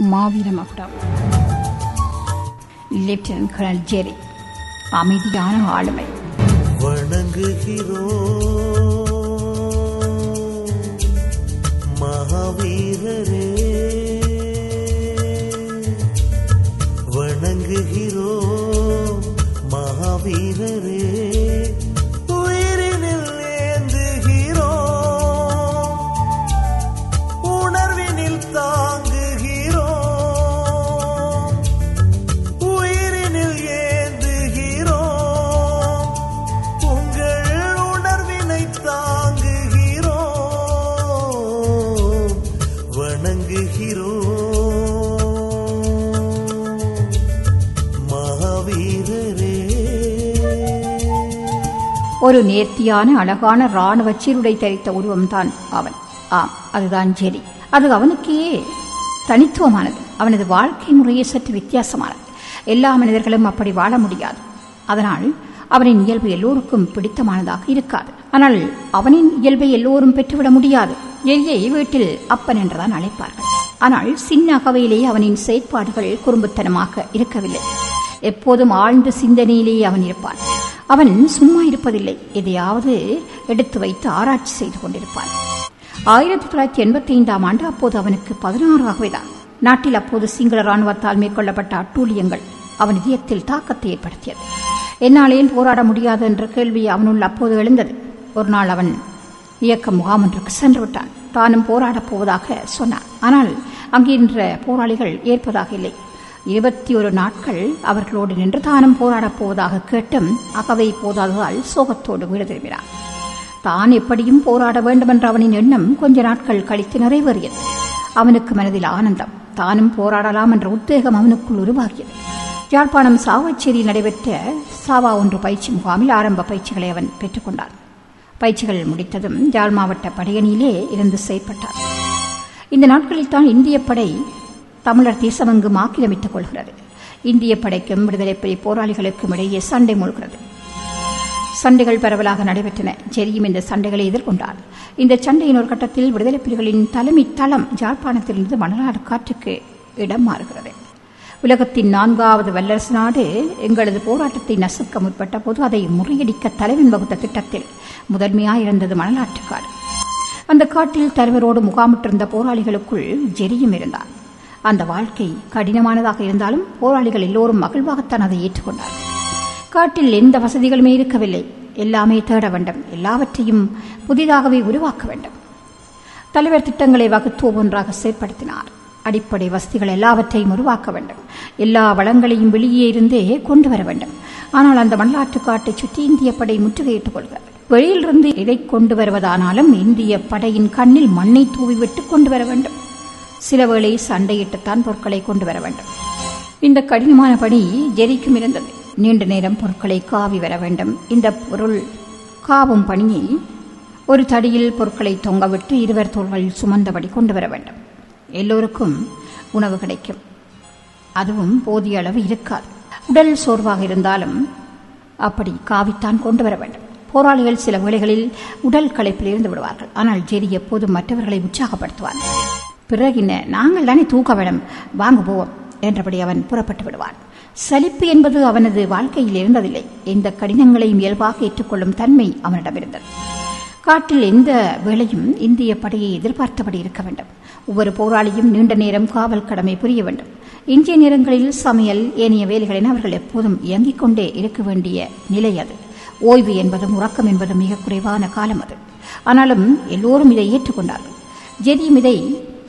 மாவீர மகுடம் lieutenant colonel ஜெரி அமைதியான ஆளுமை வணங்குகிறோம் மகாவீரரே வணங்குகிறோம் மகாவீரரே உயிரினில் ஏந்துகிறோம் உணர்வினில் தாங்குகிறோம் உயிரினில் ஏந்துகிறோம் உங்கள் உணர்வினை தாங்குகிறோம் வணங்குகிறோம் மகாவீரரே ஒரு நேர்த்தியான அழகான ராணுவ சீருடை தரித்த உருவம்தான் அவன் ஆம் அதுதான் ஜெரி அது அவனுக்கே தனித்துவமானது அவனது வாழ்க்கை முறையே சற்று வித்தியாசமானது எல்லா மனிதர்களும் அப்படி வாழ முடியாது அதனால் அவனின் இயல்பு எல்லோருக்கும் பிடித்தமானதாக இருக்காது ஆனால் அவனின் இயல்பை எல்லோரும் பெற்றுவிட முடியாது எரியை வீட்டில் அப்பன் என்றுதான் அழைப்பார்கள் ஆனால் சின்ன அகவையிலே அவனின் செயற்பாடுகள் குறும்புத்தனமாக இருக்கவில்லை எப்போதும் ஆழ்ந்த சிந்தனையிலேயே அவன் இருப்பான் அவன் சும்மா இருப்பதில்லை எதையாவது எடுத்து வைத்து ஆராய்ச்சி செய்து கொண்டிருப்பான் ஆயிரத்தி தொள்ளாயிரத்தி எண்பத்தி ஐந்தாம் ஆண்டு அப்போது அவனுக்கு பதினாறு ஆகவேதான் நாட்டில் அப்போது சிங்கள ராணுவத்தால் மேற்கொள்ளப்பட்ட அட்டூழியங்கள் அவன் இதயத்தில் தாக்கத்தை ஏற்படுத்தியது என்னாலேயும் போராட முடியாது என்ற கேள்வி அவனுள் அப்போது எழுந்தது ஒரு நாள் அவன் இயக்க முகாம் ஒன்றுக்கு சென்று விட்டான் தானும் போராடப் போவதாக சொன்னான் ஆனால் அங்கிருந்த போராளிகள் ஏற்பதாக இல்லை இருபத்தி ஒரு நாட்கள் அவர்களோடு நின்று தானும் போராடப் போவதாக கேட்டும் அகவை போதாததால் சோகத்தோடு வீடு திரும்பினான் தான் எப்படியும் போராட வேண்டுமென்ற அவனின் எண்ணம் கொஞ்ச நாட்கள் கழித்து நிறைவேறியது அவனுக்கு மனதில் ஆனந்தம் தானும் போராடலாம் என்ற உத்வேகம் அவனுக்குள் உருவாகியது யாழ்ப்பாணம் சாவச்சேரியில் நடைபெற்ற சாவா ஒன்று பயிற்சி முகாமில் ஆரம்ப பயிற்சிகளை அவன் பெற்றுக்கொண்டான் பயிற்சிகள் முடித்ததும் யாழ் மாவட்ட படையணியிலே இருந்து செயற்பட்டார் இந்த நாட்களில் தான் இந்திய படை தமிழர் தேசமெங்கும் ஆக்கிரமித்துக் கொள்கிறது இந்திய படைக்கும் விடுதலை புலி போராளிகளுக்கும் இடையே சண்டை மூழ்கிறது சண்டைகள் பரவலாக நடைபெற்றன ஜெரியும் இந்த சண்டைகளை எதிர்கொண்டார் இந்த சண்டையின் ஒரு கட்டத்தில் விடுதலை புலிகளின் தலைமை தளம் ஜாழ்ப்பாணத்திலிருந்து மணநாடு காற்றுக்கு இடம் மாறுகிறது உலகத்தின் நான்காவது வல்லரசு நாடு எங்களது போராட்டத்தை நசுக்க முற்பட்ட போது அதை முறியடிக்க தலைவன் வகுத்த திட்டத்தில் முதன்மையாயிருந்தது மணலாற்றுக்காடு அந்த காட்டில் தலைவரோடு முகாமிட்டிருந்த போராளிகளுக்குள் ஜெரியும் இருந்தார் அந்த வாழ்க்கை கடினமானதாக இருந்தாலும் போராளிகள் எல்லோரும் மகிழ்வாகத்தான் அதை ஏற்றுக்கொண்டார் காட்டில் எந்த வசதிகளுமே இருக்கவில்லை எல்லாமே தேட வேண்டும் எல்லாவற்றையும் புதிதாகவே உருவாக்க வேண்டும் தலைவர் திட்டங்களை வகுத்து ஒவ்வொன்றாக செயற்படுத்தினார் அடிப்படை வசதிகள் எல்லாவற்றையும் உருவாக்க வேண்டும் எல்லா வளங்களையும் வெளியே இருந்தே கொண்டு வர வேண்டும் ஆனால் அந்த மணலாற்று காட்டை சுற்றி இந்திய படை முற்றுகையிட்டுக் கொள்கிறது வெளியிலிருந்து எதை கொண்டு வருவதானாலும் இந்திய படையின் கண்ணில் மண்ணை தூவிவிட்டு கொண்டு வர வேண்டும் சில வேளை சண்டையிட்டுத்தான் பொருட்களை கொண்டு வர வேண்டும் இந்த கடினமான பணி ஜெரிக்கும் இருந்தது நீண்ட நேரம் பொருட்களை காவி வர வேண்டும் இந்த பொருள் காவும் பணியை ஒரு தடியில் பொருட்களை தொங்கவிட்டு இருவர் தோள்களில் சுமந்தபடி கொண்டு வர வேண்டும் எல்லோருக்கும் உணவு கிடைக்கும் அதுவும் போதிய அளவு இருக்காது உடல் சோர்வாக இருந்தாலும் அப்படி காவித்தான் கொண்டு வர வேண்டும் போராளிகள் சில வேளைகளில் உடல் களைப்பில் இருந்து விடுவார்கள் ஆனால் ஜெரி எப்போதும் மற்றவர்களை உற்சாகப்படுத்துவான் பிறகு என்ன நாங்கள் தானே தூக்க வேணும் வாங்க போவோம் என்றபடி அவன் புறப்பட்டு விடுவான் சலிப்பு என்பது அவனது வாழ்க்கையில் இருந்ததில்லை எந்த கடினங்களையும் இயல்பாக ஏற்றுக்கொள்ளும் தன்மை அவனிடம் இருந்தது காட்டில் எந்த வேளையும் இந்திய படையை எதிர்பார்த்தபடி இருக்க வேண்டும் ஒவ்வொரு போராளியும் நீண்ட நேரம் காவல் கடமை புரிய வேண்டும் இந்திய நேரங்களில் சமையல் ஏனைய வேலைகளின் அவர்கள் எப்போதும் இயங்கிக் கொண்டே இருக்க வேண்டிய நிலை அது ஓய்வு என்பதும் உறக்கம் என்பதும் மிக குறைவான காலம் அது ஆனாலும் எல்லோரும் இதை ஏற்றுக்கொண்டார்கள் ஜெரியும் இதை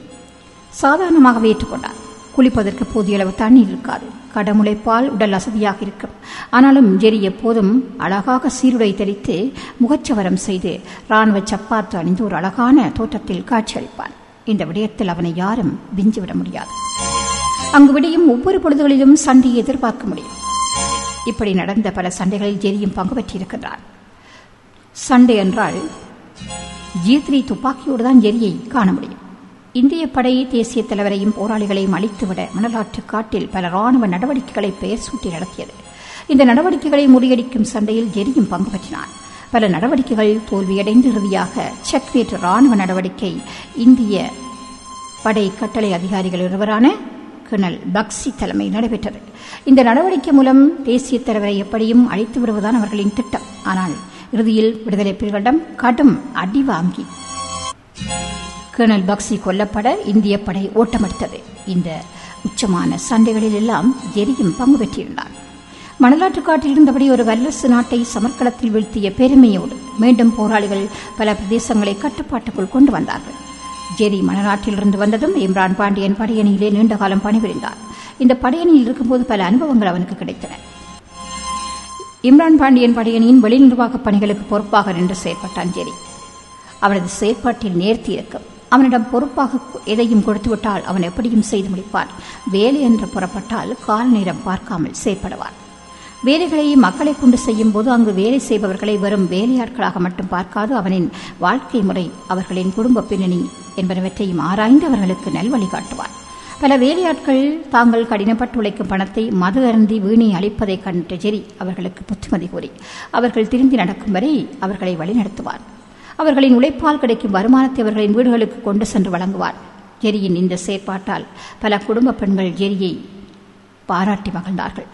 சாதாரணமாகவே ஏற்றுக்கொண்டார் குளிப்பதற்கு போதிய அளவு தண்ணீர் இருக்காது கடமுளைப்பால் உடல் அசதியாக இருக்கும் ஆனாலும் ஜெரி எப்போதும் அழகாக சீருடை தரித்து முகச்சவரம் செய்து ராணுவ சப்பாத்து அணிந்து ஒரு அழகான தோற்றத்தில் காட்சியளிப்பான் இந்த விடயத்தில் அவனை யாரும் விஞ்சிவிட முடியாது அங்கு விடியும் ஒவ்வொரு பொழுதுகளிலும் சண்டையை எதிர்பார்க்க முடியும் இப்படி நடந்த பல சண்டைகளில் ஜெரியும் பங்கு பெற்றிருக்கின்றான் சண்டை என்றால் ஜி த்ரீ துப்பாக்கியோடு தான் ஜெரியை காண முடியும் இந்திய படை தேசிய தலைவரையும் போராளிகளையும் அழித்துவிட மணலாற்று காட்டில் பல ராணுவ நடவடிக்கைகளை பெயர் சூட்டி நடத்தியது இந்த நடவடிக்கைகளை முறியடிக்கும் சண்டையில் ஜெரியும் பங்கு பெற்றினான் பல நடவடிக்கைகள் தோல்வியடைந்து இறுதியாக செக்வேட் ராணுவ நடவடிக்கை இந்திய படை கட்டளை அதிகாரிகள் ஒருவரான கர்னல் பக்சி தலைமை நடைபெற்றது இந்த நடவடிக்கை மூலம் தேசிய தலைவரை எப்படியும் அழைத்து விடுவதுதான் அவர்களின் திட்டம் ஆனால் இறுதியில் விடுதலை புலிகளிடம் கடும் அடி வாங்கி கர்னல் பக்சி கொல்லப்பட இந்திய படை ஓட்டமெடுத்தது இந்த உச்சமான சண்டைகளில் எல்லாம் ஜெரியும் பங்கு பெற்றிருந்தார் மணலாற்று காட்டில் இருந்தபடி ஒரு வல்லரசு நாட்டை சமர்க்களத்தில் வீழ்த்திய பெருமையோடு மீண்டும் போராளிகள் பல பிரதேசங்களை கட்டுப்பாட்டுக்குள் கொண்டு வந்தார்கள் ஜெரி மணநாட்டிலிருந்து வந்ததும் இம்ரான் பாண்டியன் படையணியிலே நீண்ட காலம் பணிபுரிந்தார் இந்த படையணியில் இருக்கும்போது பல அனுபவங்கள் அவனுக்கு கிடைத்தன இம்ரான் பாண்டியன் படையணியின் வெளி நிர்வாகப் பணிகளுக்கு பொறுப்பாக நின்று செயற்பட்டான் ஜெரி அவனது செயற்பாட்டில் நேர்த்தி இருக்கும் அவனிடம் பொறுப்பாக எதையும் கொடுத்துவிட்டால் அவன் எப்படியும் செய்து முடிப்பான் வேலை என்று புறப்பட்டால் கால நேரம் பார்க்காமல் செயற்படுவான் வேலைகளை மக்களை கொண்டு செய்யும் போது அங்கு வேலை செய்பவர்களை வெறும் வேலையாட்களாக மட்டும் பார்க்காது அவனின் வாழ்க்கை முறை அவர்களின் குடும்ப பின்னணி என்பனவற்றையும் ஆராய்ந்து அவர்களுக்கு நல்வழி காட்டுவார் பல வேலையாட்கள் தாங்கள் கடினப்பட்டு உழைக்கும் பணத்தை மது அருந்தி வீணை அளிப்பதைக் கண்ட ஜெரி அவர்களுக்கு புத்திமதி கூறி அவர்கள் திருந்தி நடக்கும் வரை அவர்களை வழிநடத்துவார் அவர்களின் உழைப்பால் கிடைக்கும் வருமானத்தை அவர்களின் வீடுகளுக்கு கொண்டு சென்று வழங்குவார் ஜெரியின் இந்த செயற்பாட்டால் பல குடும்ப பெண்கள் ஜெரியை பாராட்டி மகிழ்ந்தார்கள்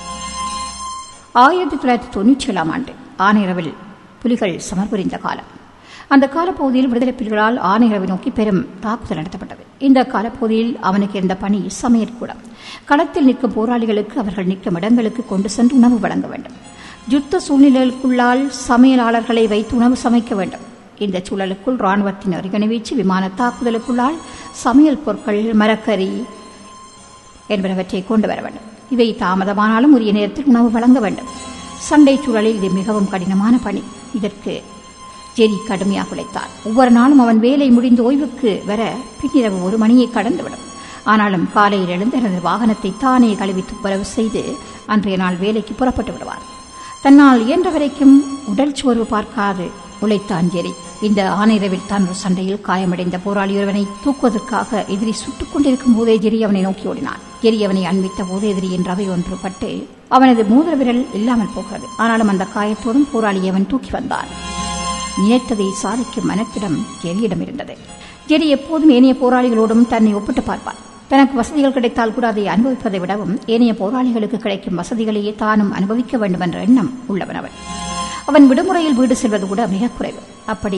ஆயிரத்தி தொள்ளாயிரத்தி தொண்ணூற்றி ஏழாம் ஆண்டு ஆனையரவில் புலிகள் சமர்புரிந்த காலம் அந்த காலப்பகுதியில் விடுதலை புலிகளால் ஆனையரவை நோக்கி பெரும் தாக்குதல் நடத்தப்பட்டது இந்த காலப்பகுதியில் அவனுக்கு இருந்த பணி சமையற்கூடம் களத்தில் நிற்கும் போராளிகளுக்கு அவர்கள் நிற்கும் இடங்களுக்கு கொண்டு சென்று உணவு வழங்க வேண்டும் யுத்த சூழ்நிலைகளுக்குள்ளால் சமையலாளர்களை வைத்து உணவு சமைக்க வேண்டும் இந்த சூழலுக்குள் ராணுவத்தின் ஒருங்கிணைவீச்சு விமான தாக்குதலுக்குள்ளால் சமையல் பொருட்கள் மரக்கறி என்பனவற்றை கொண்டு வர வேண்டும் இவை தாமதமானாலும் உரிய நேரத்தில் உணவு வழங்க வேண்டும் சண்டை சூழலில் இது மிகவும் கடினமான பணி இதற்கு ஜெரி கடுமையாக உழைத்தார் ஒவ்வொரு நாளும் அவன் வேலை முடிந்து ஓய்வுக்கு வர பின்னிரவு ஒரு மணியை கடந்துவிடும் ஆனாலும் காலையில் எழுந்து தனது வாகனத்தை தானே கழுவி துப்புரவு செய்து அன்றைய நாள் வேலைக்கு புறப்பட்டு விடுவார் தன்னால் இயன்ற வரைக்கும் உடல் சோர்வு பார்க்காது உழைத்தான் ஜெரி இந்த ஆணையரவில் தான் ஒரு சண்டையில் காயமடைந்த போராளி ஒருவனை தூக்குவதற்காக எதிரி சுட்டுக் கொண்டிருக்கும் போதே ஜெரி அவனை நோக்கி ஓடினான் ஜெரி அவனை அண்மித்த போது எதிரியின் ரவை ஒன்று பட்டு அவனது மோதிர விரல் இல்லாமல் போகிறது ஆனாலும் அந்த காயத்தோடும் போராளியை அவன் தூக்கி வந்தான் நினைத்ததை சாதிக்கும் மனத்திடம் ஜெரியிடம் இருந்தது ஜெரி எப்போதும் ஏனைய போராளிகளோடும் தன்னை ஒப்பிட்டு பார்ப்பார் தனக்கு வசதிகள் கிடைத்தால் கூட அதை அனுபவிப்பதை விடவும் ஏனைய போராளிகளுக்கு கிடைக்கும் வசதிகளையே தானும் அனுபவிக்க வேண்டும் என்ற எண்ணம் உள்ளவன் அவன் அவன் விடுமுறையில் வீடு செல்வது கூட மிக குறைவு அப்படி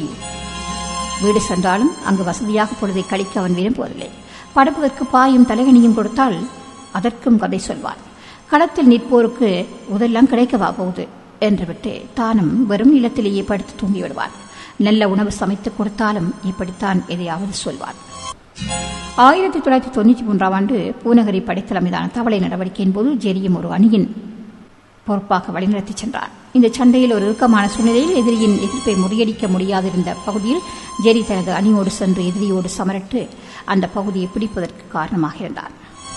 வீடு சென்றாலும் அங்கு வசதியாக பொழுதை கழிக்க அவன் விரும்புவதில்லை படுப்பதற்கு பாயும் தலைகணியும் கொடுத்தால் அதற்கும் கதை சொல்வான் களத்தில் நிற்போருக்கு உதெல்லாம் கிடைக்கவா போகுது என்று விட்டு தானும் வெறும் நிலத்திலேயே படுத்து தூங்கி விடுவான் நல்ல உணவு சமைத்துக் கொடுத்தாலும் இப்படித்தான் எதையாவது சொல்வான் ஆயிரத்தி தொள்ளாயிரத்தி தொண்ணூற்றி மூன்றாம் ஆண்டு பூநகரி படைத்தளம் மீதான தவளை நடவடிக்கையின் போது ஜெரியும் ஒரு அணியின் பொறுப்பாக வழிநடத்தி சென்றார் இந்த சண்டையில் ஒரு இறுக்கமான சூழ்நிலையில் எதிரியின் எதிர்ப்பை முறியடிக்க முடியாதிருந்த பகுதியில் ஜெரி தனது அணியோடு சென்று எதிரியோடு சமரட்டு அந்த பகுதியை பிடிப்பதற்கு காரணமாக இருந்தார்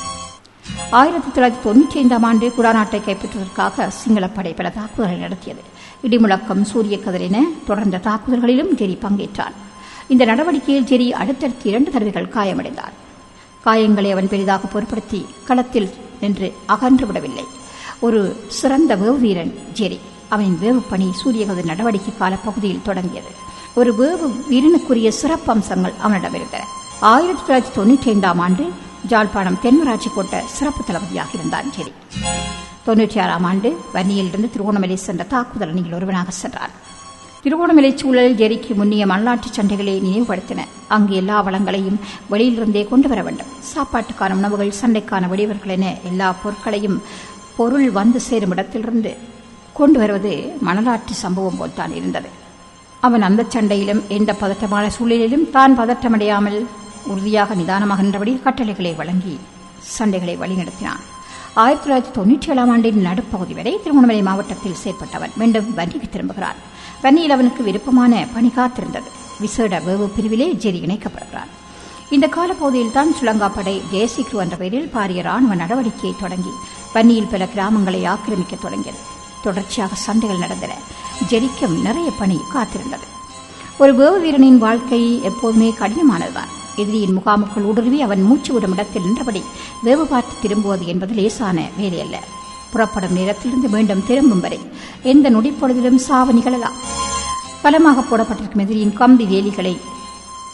ஆயிரத்தி தொள்ளாயிரத்தி தொண்ணூற்றி ஐந்தாம் ஆண்டு குடாநாட்டை கைப்பற்றுவதற்காக சிங்களப்படை பல தாக்குதல்களை நடத்தியது இடிமுழக்கம் சூரிய கதிர் என தொடர்ந்த தாக்குதல்களிலும் ஜெரி பங்கேற்றார் இந்த நடவடிக்கையில் ஜெரி அடுத்தடுத்து இரண்டு தடவைகள் காயமடைந்தார் காயங்களை அவன் பெரிதாக பொருட்படுத்தி களத்தில் நின்று அகன்று விடவில்லை ஒரு சிறந்த வேவு வீரன் ஜெரி அவனின் வேவு பணி சூரியகதிர் நடவடிக்கை கால பகுதியில் தொடங்கியது ஒரு வேவு வீரனுக்குரிய சிறப்பு அம்சங்கள் அவனிடம் இருந்தன ஆயிரத்தி தொள்ளாயிரத்தி தொண்ணூற்றி ஐந்தாம் ஆண்டு ஜாழ்ப்பாணம் தென்மராட்சி கோட்ட சிறப்பு தளபதியாக இருந்தான் ஜெரி தொன்னூற்றி ஆறாம் ஆண்டு வன்னியிலிருந்து திருவோணமலை சென்ற தாக்குதல் அணியில் ஒருவனாக சென்றான் திருவோணமலை சூழலில் ஜெரிக்கு முன்னிய மல்லாட்டு சண்டைகளை நினைவுபடுத்தின அங்கு எல்லா வளங்களையும் வெளியிலிருந்தே கொண்டு வர வேண்டும் சாப்பாட்டுக்கான உணவுகள் சண்டைக்கான வெடிவர்கள் என எல்லா பொருட்களையும் பொருள் வந்து சேரும் இடத்திலிருந்து கொண்டு வருவது மணலாற்று சம்பவம் போல்தான் இருந்தது அவன் அந்த சண்டையிலும் எந்த பதற்றமான சூழலிலும் தான் பதற்றமடையாமல் உறுதியாக நிதானமாக நின்றபடி கட்டளைகளை வழங்கி சண்டைகளை வழிநடத்தினான் ஆயிரத்தி தொள்ளாயிரத்தி தொண்ணூற்றி ஏழாம் ஆண்டின் நடுப்பகுதி வரை திருவண்ணாமலை மாவட்டத்தில் செயற்பட்டவன் மீண்டும் வன்னிக்கு திரும்புகிறான் வன்னியில் அவனுக்கு விருப்பமான பணி காத்திருந்தது விசேட வேவு பிரிவிலே ஜெரி இணைக்கப்படுகிறான் இந்த காலப்பகுதியில் தான் சுலங்காப்படை ஜெயசிக்ரு என்ற பெயரில் பாரிய ராணுவ நடவடிக்கையை தொடங்கி வன்னியில் பல கிராமங்களை ஆக்கிரமிக்க தொடங்கியது தொடர்ச்சியாக சண்டைகள் நடந்தன ஜெரிக்கும் நிறைய பணி காத்திருந்தது ஒரு வேவு வீரனின் வாழ்க்கை எப்போதுமே கடினமானதுதான் எதிரியின் முகாமுக்குள் ஊடுருவி அவன் மூச்சு விடும் இடத்தில் நின்றபடி வேவு பார்த்து திரும்புவது என்பது லேசான வேலையல்ல புறப்படும் நேரத்திலிருந்து மீண்டும் திரும்பும் வரை எந்த நொடிப்பொழுதிலும் சாவு நிகழலாம் பலமாக போடப்பட்டிருக்கும் எதிரியின் கம்பி வேலிகளை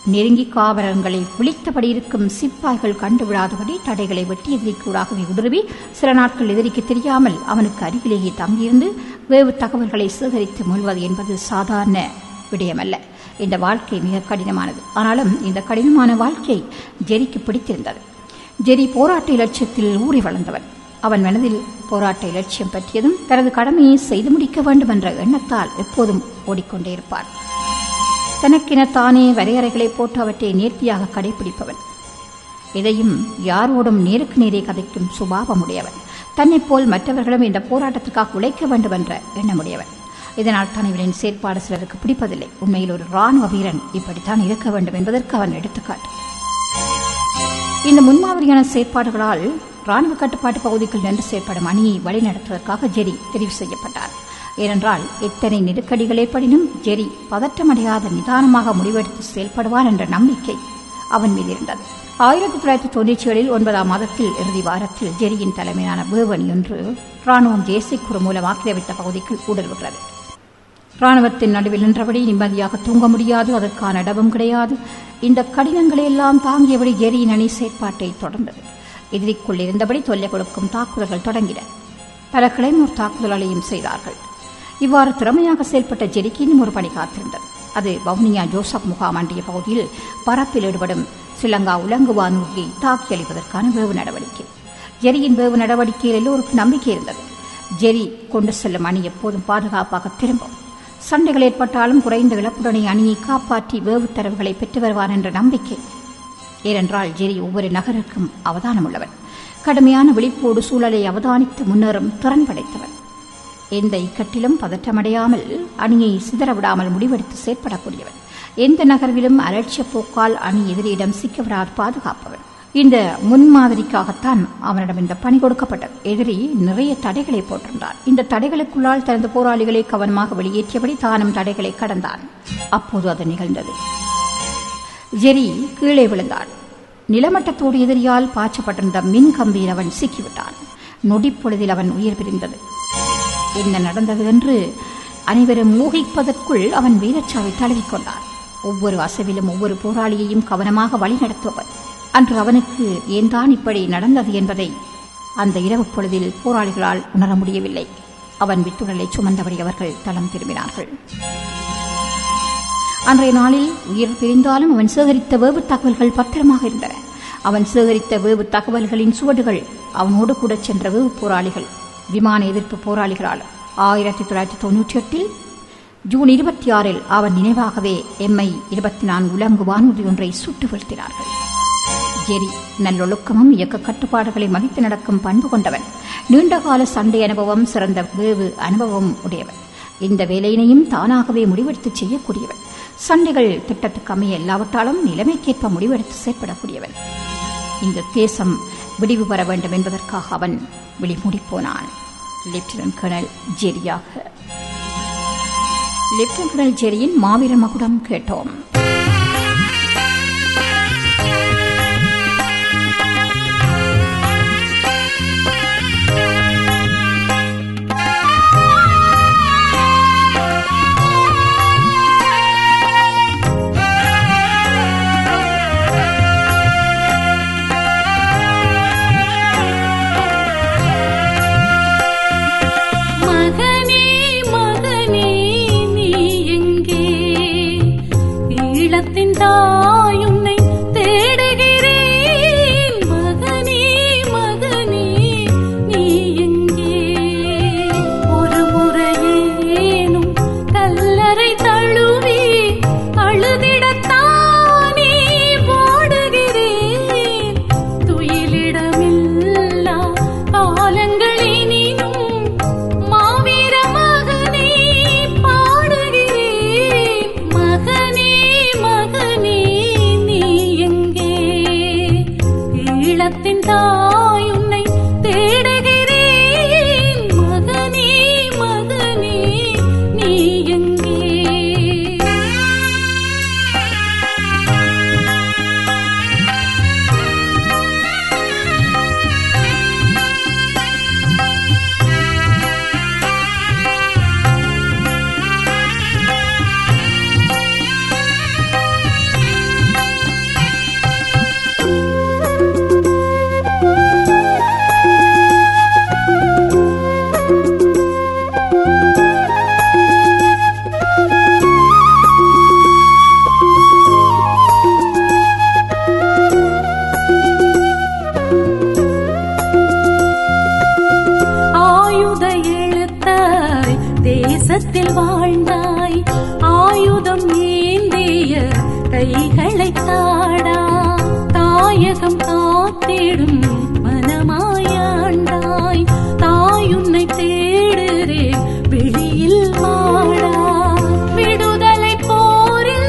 நெருங்கி காவலங்களை விழித்தபடி இருக்கும் சிப்பாய்கள் கண்டுவிடாதபடி தடைகளை வெட்டி எதிரிக்கூடாகவே உதவி சில நாட்கள் எதிரிக்கு தெரியாமல் அவனுக்கு அருகிலேயே தங்கியிருந்து வேவு தகவல்களை சேகரித்து முழுவது என்பது சாதாரண விடயமல்ல இந்த வாழ்க்கை மிக கடினமானது ஆனாலும் இந்த கடினமான வாழ்க்கை ஜெரிக்கு பிடித்திருந்தது ஜெரி போராட்ட இலட்சியத்தில் ஊறி வளர்ந்தவன் அவன் மனதில் போராட்ட இலட்சியம் பற்றியதும் தனது கடமையை செய்து முடிக்க வேண்டும் என்ற எண்ணத்தால் எப்போதும் ஓடிக்கொண்டே இருப்பார் தனக்கென தானே வரையறைகளை போட்டு அவற்றை நேர்த்தியாக கடைபிடிப்பவன் இதையும் யாரோடும் நேருக்கு நேரே கதைக்கும் சுபாவமுடையவன் தன்னைப் போல் மற்றவர்களும் இந்த போராட்டத்துக்காக உழைக்க வேண்டும் என்ற எண்ணமுடையவன் இதனால் தான் இவனின் செயற்பாடு சிலருக்கு பிடிப்பதில்லை உண்மையில் ஒரு ராணுவ வீரன் இப்படித்தான் இருக்க வேண்டும் என்பதற்கு அவன் எடுத்துக்காட்டு இந்த முன்மாதிரியான செயற்பாடுகளால் ராணுவ கட்டுப்பாட்டு பகுதிக்குள் நின்று செயற்படும் அணியை வழிநடத்துவதற்காக ஜெரி தெரிவு செய்யப்பட்டார் ஏனென்றால் எத்தனை நெருக்கடிகள் ஏற்படினும் ஜெரி பதற்றமடையாத நிதானமாக முடிவெடுத்து செயல்படுவார் என்ற நம்பிக்கை அவன் மீது இருந்தது ஆயிரத்தி தொள்ளாயிரத்தி தொண்ணூற்றி ஏழில் ஒன்பதாம் மாதத்தில் இறுதி வாரத்தில் ஜெரியின் தலைமையிலான வேவணி ஒன்று ராணுவம் ஜேசிக்குறு மூலம் ஆக்கிரமித்த பகுதிக்குள் ஊடுருவுகிறது ராணுவத்தின் நடுவில் நின்றபடி நிம்மதியாக தூங்க முடியாது அதற்கான இடமும் கிடையாது இந்த கடினங்களை எல்லாம் தாங்கியபடி ஜெரியின் அணி செயற்பாட்டை தொடர்ந்தது எதிரிக்குள் இருந்தபடி தொல்லை கொடுக்கும் தாக்குதல்கள் தொடங்கின பல கிளைமோர் தாக்குதல்களையும் செய்தார்கள் இவ்வாறு திறமையாக செயல்பட்ட ஜெரிக்கு இன்னும் ஒரு பணி காத்திருந்தது அது வவுனியா ஜோசப் முகாம் அண்டிய பகுதியில் பரப்பில் ஈடுபடும் ஸ்ரீலங்கா உலங்கு வானூர்தியை தாக்கி அளிப்பதற்கான வேவு நடவடிக்கை ஜெரியின் வேவு நடவடிக்கையில் எல்லோருக்கும் நம்பிக்கை இருந்தது ஜெரி கொண்டு செல்லும் அணி எப்போதும் பாதுகாப்பாக திரும்பும் சண்டைகள் ஏற்பட்டாலும் குறைந்த இழப்புடனே அணியை காப்பாற்றி வேவு தரவுகளை பெற்று வருவார் என்ற நம்பிக்கை ஏனென்றால் ஜெரி ஒவ்வொரு நகருக்கும் அவதானம் உள்ளவன் கடுமையான விழிப்போடு சூழலை அவதானித்து முன்னேறும் திறன் படைத்தவன் எந்த இக்கட்டிலும் பதற்றமடையாமல் அணியை சிதறவிடாமல் முடிவெடுத்து செயற்படக்கூடியவன் எந்த நகர்விலும் அலட்சிய போக்கால் அணி எதிரியிடம் சிக்கவிடாது பாதுகாப்பவன் இந்த முன்மாதிரிக்காகத்தான் அவனிடம் இந்த பணி கொடுக்கப்பட்டது எதிரி நிறைய தடைகளை போட்டிருந்தார் இந்த தடைகளுக்குள்ளால் தனது போராளிகளை கவனமாக வெளியேற்றியபடி தானும் தடைகளை கடந்தான் அப்போது அது நிகழ்ந்தது ஜெரி கீழே விழுந்தான் நிலமட்டத்தோடு எதிரியால் பாய்ச்சப்பட்டிருந்த மின் கம்பியில் அவன் சிக்கிவிட்டான் நொடிப்பொழுதில் அவன் உயிர் பிரிந்தது என்ன நடந்தது என்று அனைவரும் ஊகிப்பதற்குள் அவன் வீரச்சாவை தழுவிக்கொண்டான் ஒவ்வொரு அசைவிலும் ஒவ்வொரு போராளியையும் கவனமாக வழிநடத்துபவன் அன்று அவனுக்கு ஏன்தான் இப்படி நடந்தது என்பதை அந்த இரவு பொழுதில் போராளிகளால் உணர முடியவில்லை அவன் வித்துடலை சுமந்தபடி அவர்கள் தளம் திரும்பினார்கள் அன்றைய நாளில் உயிர் பிரிந்தாலும் அவன் சேகரித்த வேவு தகவல்கள் பத்திரமாக இருந்தன அவன் சேகரித்த வேவு தகவல்களின் சுவடுகள் அவனோடு கூட சென்ற வேவு போராளிகள் விமான எதிர்ப்பு போராளிகளால் ஆயிரத்தி தொள்ளாயிரத்தி தொன்னூற்றி எட்டில் ஜூன் இருபத்தி ஆறில் அவன் நினைவாகவே எம்ஐ இருபத்தி நான்கு உலங்கு வானூர்தி ஒன்றை சுட்டு வீழ்த்தினார்கள் ஜெரி நல்லொழுக்கமும் இயக்க கட்டுப்பாடுகளை மதித்து நடக்கும் பண்பு கொண்டவன் நீண்டகால சண்டை அனுபவம் சிறந்த வேவு அனுபவம் உடையவன் இந்த வேலையினையும் தானாகவே முடிவெடுத்து செய்யக்கூடியவன் சண்டைகள் திட்டத்துக்கு அமைய இல்லாவிட்டாலும் நிலைமைக்கேற்ப முடிவெடுத்து செயற்படக்கூடியவன் இந்த தேசம் விடிவு பெற வேண்டும் என்பதற்காக அவன் விழிமூடி போனான் லெப்டினன்ட் கர்னல் ஜெரியாக லெப்டினன்ட் கர்னல் ஜெரியின் மாவீர மகுடம் கேட்டோம் மகனே மகனே நீ எங்கே ஈழத்தின் தாய் உன்னை தேடுகிறேன் மகனே மகனே நீ எங்கே ஒரு முறையேனும் கல்லறை தழுவி அழுதிடத்தானே போடுகிறேன் துயிலிடமில்லா காலங்களினினும் மாவீர மகனே பாடுகிறேன் மகனே மகனே நீ எங்கே ஈழத்தின் தாய் உன்னை தேடுகிறேன் மகனே மகனே நீ எங்கே தாயகம் காத்திடும் மனமாயாண்டாய் தாயுன்னை தேடுறே வெளியில் மாடா விடுதலை போரில்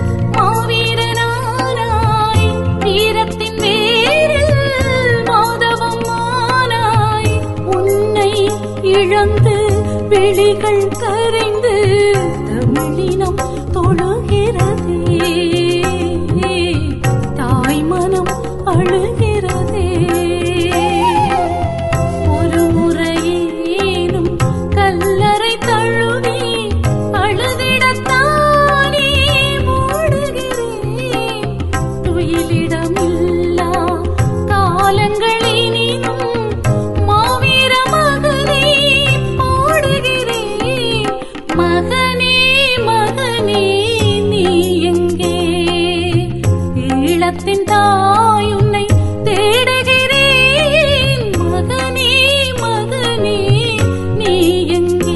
மாவீரனானாய் வீரத்தின் வேரில் மாதவம் ஆனாய் உன்னை இழந்து விழிகள் கரைந்து தமிழினம் தொழுகிறதே தாய் மனம் அழுகிறதே ஒரு முறையேனும் கல்லறை தழுவி அழுதிடத்தானே ஓடுகிறேன் துயிலிடமில்லா காலங்களினினும் மாவீர மகனே பாடுகிறேன் மகனே மகனே நீ எங்கே ஈழத்தின் தாய் உன்னை தேடுகிறேன் மகனே மகனே நீ எங்கே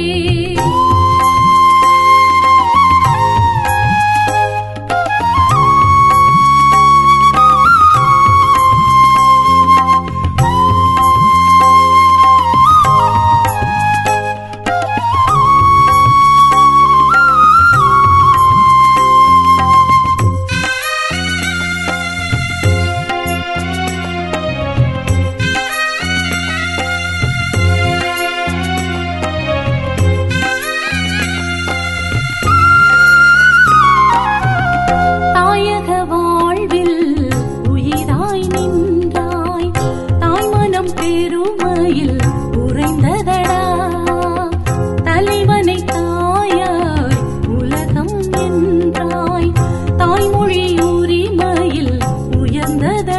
தாயக வாழ்வில் உயிராய் நின்றாய் தாய்மனம் பெருமையில் உறைந்ததடா தலைவனை தாயாய் உலகம் என்றாய் தாய்மொழி உரிமையில் உயர்ந்ததடா